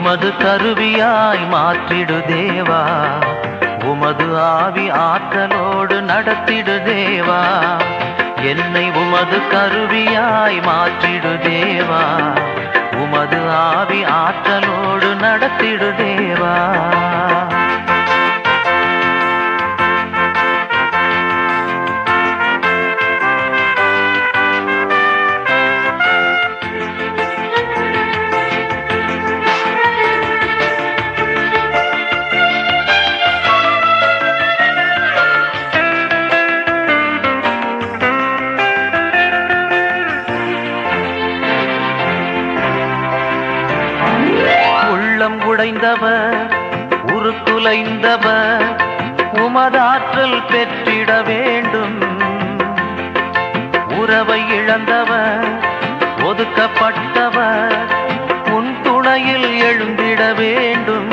உமது கருவியாய் மாற்றிடு தேவா உமது ஆவி ஆற்றலோடு நடத்திடு தேவா என்னை உமது கருவியாய் மாற்றிடு தேவா உமது ஆவி ஆற்றலோடு நடத்திடு தேவா உள்ளம் உடைந்தவர் உருக்குலைந்தவர் உமதாற்றல் பெற்றிட வேண்டும் உறவை இழந்தவர் ஒதுக்கப்பட்டவர் உன் துணையில் எழுந்திட வேண்டும்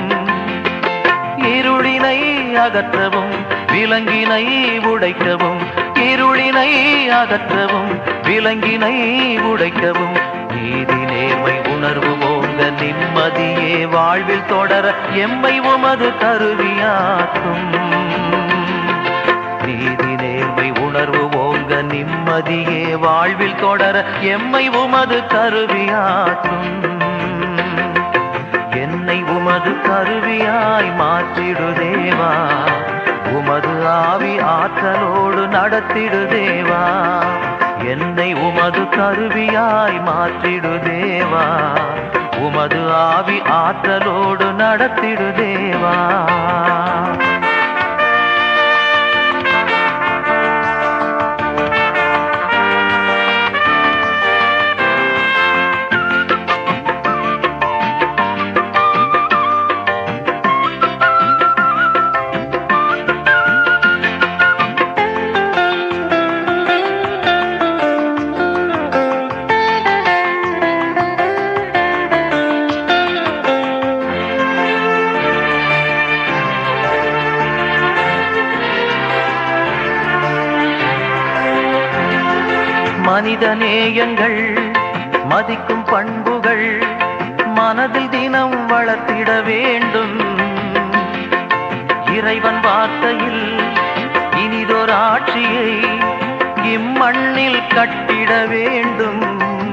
இருளினை அகற்றவும் விலங்கினை உடைக்கவும் இருளினை அகற்றவும் விலங்கினை உடைக்கவும் நீதி நேர்மை உணர்வு ஓங்க நிம்மதியே வாழ்வில் தொடர எம்மை உமது கருவியாக்கும் நீதி நேர்மை உணர்வு ஓங்க நிம்மதியே வாழ்வில் தொடர எம்மை உமது கருவியாக்கும் என்னை உமது கருவியாய் மாற்றிடு தேவா உமது ஆவி ஆற்றலோடு நடத்திடு தேவா என்னை உமது கருவியாய் மாற்றிடு தேவா உமது ஆவி ஆற்றலோடு நடத்திடு தேவா மனித நேயங்கள் மதிக்கும் பண்புகள் மனதில் தினம் வளர்த்திட வேண்டும் இறைவன் வார்த்தையில் இனிதொரு ஆட்சியை இம்மண்ணில் கட்டிட வேண்டும்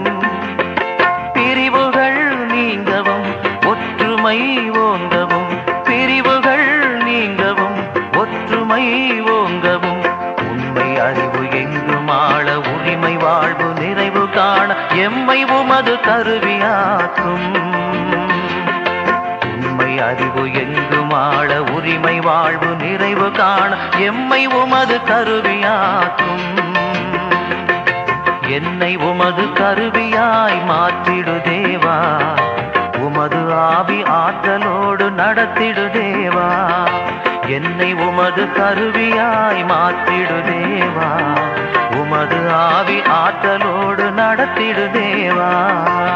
பிரிவுகள் நீங்கவும் ஒற்றுமை ஓங்கவும் பிரிவுகள் நீங்கவும் ஒற்றுமை ஓங்கவும் உண்மை அறிவு எங்கும் ஆள உரிமை வாழ்வு நிறைவு காண எம்மை உமது கருவியாக்கும் உண்மை அறிவு எங்கும் ஆள உரிமை வாழ்வு நிறைவு காண எம்மை உமது கருவியாக்கும் என்னை உமது கருவியாய் மாற்றிடு தேவா உமது ஆவி ஆற்றலோடு நடத்திடு தேவா என்னை உமது கருவியாய் மாற்றிடு தேவா உமது ஆவி ஆற்றலோடு நடத்திடு தேவா